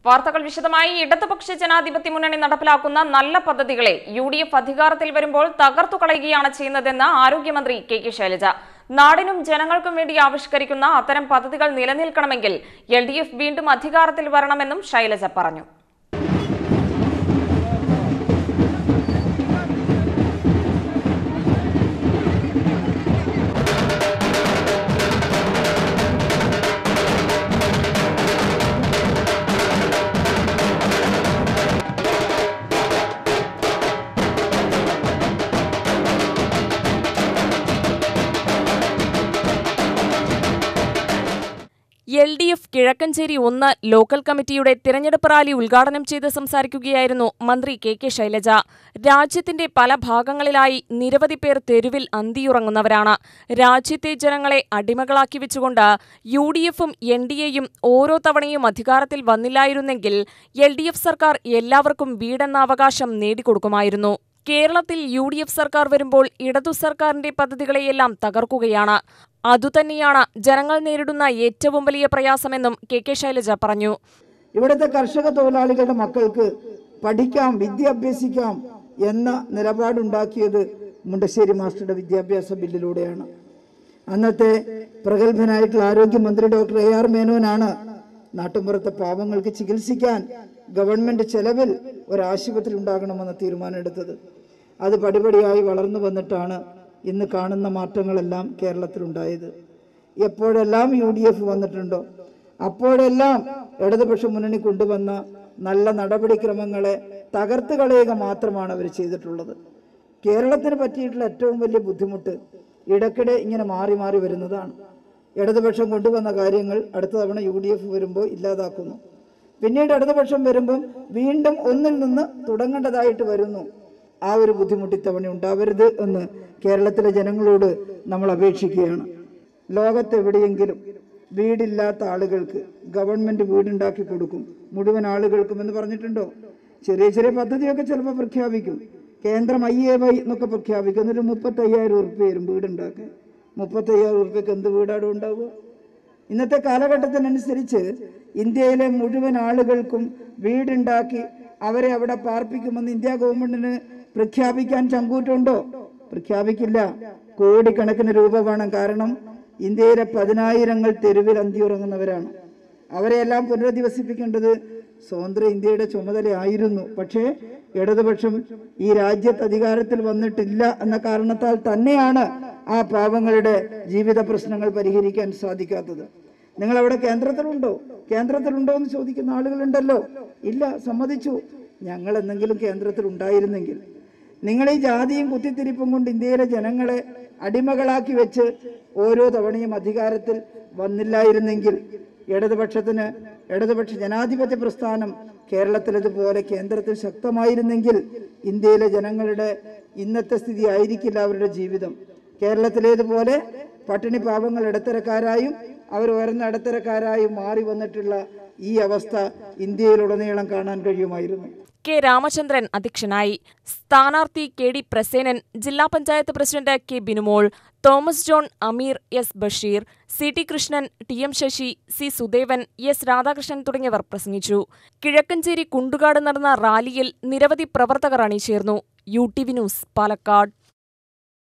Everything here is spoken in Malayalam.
വാർത്തകൾ വിശദമായി ഇടതുപക്ഷ ജനാധിപത്യ മുന്നണി നടപ്പിലാക്കുന്ന നല്ല പദ്ധതികളെ യു ഡി എഫ് അധികാരത്തിൽ വരുമ്പോൾ തകർത്തു കളയുകയാണ് ചെയ്യുന്നതെന്ന് ആരോഗ്യമന്ത്രി കെ കെ ശൈലജ നാടിനും ജനങ്ങൾക്കും വേണ്ടി ആവിഷ്കരിക്കുന്ന അത്തരം പദ്ധതികൾ നിലനിൽക്കണമെങ്കിൽ എൽ ഡി എഫ് വീണ്ടും അധികാരത്തിൽ വരണമെന്നും ശൈലജ പറഞ്ഞു എൽ ഡി എഫ് കിഴക്കഞ്ചേരി ഒന്ന് ലോക്കൽ കമ്മിറ്റിയുടെ തിരഞ്ഞെടുപ്പ് റാലി ഉദ്ഘാടനം ചെയ്ത് സംസാരിക്കുകയായിരുന്നു മന്ത്രി കെ കെ ശൈലജ രാജ്യത്തിന്റെ പല ഭാഗങ്ങളിലായി നിരവധി പേർ തെരുവിൽ അന്തിയുറങ്ങുന്നവരാണ് രാജ്യത്തെ ജനങ്ങളെ അടിമകളാക്കി വെച്ചുകൊണ്ട് യു ഡി എഫും എൻ ഡി എയും ഓരോ തവണയും അധികാരത്തിൽ വന്നില്ലായിരുന്നെങ്കിൽ എൽ ഡി എഫ് സർക്കാർ എല്ലാവർക്കും വീടെന്ന അവകാശം നേടിക്കൊടുക്കുമായിരുന്നു കേരളത്തിൽ യു ഡി എഫ് സർക്കാർ വരുമ്പോൾ ഇടതു സർക്കാരിന്റെ പദ്ധതികളെയെല്ലാം തകർക്കുകയാണ് അതുതന്നെയാണ് ജനങ്ങൾ നേരിടുന്ന ഏറ്റവും വലിയ പ്രയാസമെന്നും കെ കെ ശൈലജ പറഞ്ഞു ഇവിടുത്തെ കർഷക തൊഴിലാളികളുടെ മക്കൾക്ക് പഠിക്കാം വിദ്യ അഭ്യസിക്കാം എന്ന നിലപാടുണ്ടാക്കിയത് മുണ്ടശ്ശേരി മാസ്റ്ററുടെ വിദ്യാഭ്യാസ ബില്ലിലൂടെയാണ് അന്നത്തെ പ്രഗത്ഭനായിട്ടുള്ള ആരോഗ്യമന്ത്രി ഡോക്ടർ എ ആർ മേനോനാണ് നാട്ടുമ്പുറത്തെ പാവങ്ങൾക്ക് ചികിത്സിക്കാൻ ഗവൺമെന്റ് ചെലവിൽ ഒരു ആശുപത്രി ഉണ്ടാകണമെന്ന തീരുമാനമെടുത്തത് അത് പടിപടിയായി വളർന്നു വന്നിട്ടാണ് ഇന്ന് കാണുന്ന മാറ്റങ്ങളെല്ലാം കേരളത്തിലുണ്ടായത് എപ്പോഴെല്ലാം യു ഡി എഫ് വന്നിട്ടുണ്ടോ അപ്പോഴെല്ലാം ഇടതുപക്ഷ മുന്നണി കൊണ്ടുവന്ന നല്ല നടപടിക്രമങ്ങളെ തകർത്ത് കളയുക മാത്രമാണ് അവർ ചെയ്തിട്ടുള്ളത് കേരളത്തിന് പറ്റിയിട്ടുള്ള ഏറ്റവും വലിയ ബുദ്ധിമുട്ട് ഇടയ്ക്കിടെ ഇങ്ങനെ മാറി മാറി വരുന്നതാണ് ഇടതുപക്ഷം കൊണ്ടുവന്ന കാര്യങ്ങൾ അടുത്ത തവണ യു ഡി എഫ് വരുമ്പോൾ ഇല്ലാതാക്കുന്നു പിന്നീട് ഇടതുപക്ഷം വരുമ്പം വീണ്ടും ഒന്നിൽ നിന്ന് തുടങ്ങേണ്ടതായിട്ട് വരുന്നു ആ ഒരു ബുദ്ധിമുട്ട് ഇത്തവണ ഉണ്ടാവരുത് എന്ന് കേരളത്തിലെ ജനങ്ങളോട് നമ്മൾ അപേക്ഷിക്കുകയാണ് ലോകത്തെവിടെയെങ്കിലും വീടില്ലാത്ത ആളുകൾക്ക് ഗവൺമെന്റ് വീടുണ്ടാക്കി കൊടുക്കും മുഴുവൻ ആളുകൾക്കും എന്ന് പറഞ്ഞിട്ടുണ്ടോ ചെറിയ ചെറിയ പദ്ധതിയൊക്കെ ചിലപ്പോൾ പ്രഖ്യാപിക്കും കേന്ദ്രം ഐ എ വൈ എന്നൊക്കെ പ്രഖ്യാപിക്കും എന്നിട്ട് മുപ്പത്തി അയ്യായിരം ഉറുപ്പ്യ വരും വീടുണ്ടാക്കാൻ മുപ്പത്തി അയ്യായിരം ഉറുപ്പ്യക്ക് എന്ത് വീടാണ് ഉണ്ടാവുക ഇന്നത്തെ കാലഘട്ടത്തിനനുസരിച്ച് ഇന്ത്യയിലെ മുഴുവൻ ആളുകൾക്കും വീടുണ്ടാക്കി അവരെ അവിടെ പാർപ്പിക്കുമെന്ന് ഇന്ത്യ ഗവൺമെന്റിന് പ്രഖ്യാപിക്കാൻ ചങ്കൂറ്റുണ്ടോ പ്രഖ്യാപിക്കില്ല കോടിക്കണക്കിന് രൂപ വേണം കാരണം ഇന്ത്യയിലെ പതിനായിരങ്ങൾ തെരുവിൽ അന്തിയുറങ്ങുന്നവരാണ് അവരെയെല്ലാം പുനരധിവസിപ്പിക്കേണ്ടത് സ്വതന്ത്ര ഇന്ത്യയുടെ ചുമതലയായിരുന്നു പക്ഷേ ഇടതുപക്ഷം ഈ രാജ്യത്ത് അധികാരത്തിൽ വന്നിട്ടില്ല എന്ന കാരണത്താൽ തന്നെയാണ് ആ പാവങ്ങളുടെ ജീവിത പ്രശ്നങ്ങൾ പരിഹരിക്കാൻ സാധിക്കാത്തത് നിങ്ങൾ അവിടെ കേന്ദ്രത്തിലുണ്ടോ കേന്ദ്രത്തിലുണ്ടോ എന്ന് ചോദിക്കുന്ന ആളുകളുണ്ടല്ലോ ഇല്ല സമ്മതിച്ചു ഞങ്ങൾ എന്തെങ്കിലും കേന്ദ്രത്തിൽ ഉണ്ടായിരുന്നെങ്കിൽ നിങ്ങൾ ഈ ജാതിയും കുത്തിത്തിരിപ്പും കൊണ്ട് ഇന്ത്യയിലെ ജനങ്ങളെ അടിമകളാക്കി വെച്ച് ഓരോ തവണയും അധികാരത്തിൽ വന്നില്ലായിരുന്നെങ്കിൽ ഇടതുപക്ഷത്തിന് ഇടതുപക്ഷ ജനാധിപത്യ പ്രസ്ഥാനം കേരളത്തിലേതുപോലെ കേന്ദ്രത്തിൽ ശക്തമായിരുന്നെങ്കിൽ ഇന്ത്യയിലെ ജനങ്ങളുടെ ഇന്നത്തെ സ്ഥിതി ആയിരിക്കില്ല അവരുടെ ജീവിതം കേരളത്തിലേതുപോലെ പട്ടിണി പാവങ്ങൾ ഇടത്തരക്കാരായും അവർ ഉയർന്ന ഇടത്തരക്കാരായും മാറി വന്നിട്ടുള്ള ഈ അവസ്ഥ ഇന്ത്യയിലുടനീളം കാണാൻ കഴിയുമായിരുന്നു കെ രാമചന്ദ്രൻ അധ്യക്ഷനായി സ്ഥാനാർത്ഥി കെ ഡി പ്രസേനൻ ജില്ലാ panchayat president K Binumol Thomas John Ameer S Basheer C T Krishnan T M Sasi C Sudevan S Radhakrishnan തുടങ്ങിയവർ പ്രസംഗിച്ചു കിഴക്കഞ്ചേരി കുണ്ടുകാട് നടന്ന റാലിയിൽ നിരവധി പ്രവർത്തകർ അണിചേർന്നു U T V news Palakkad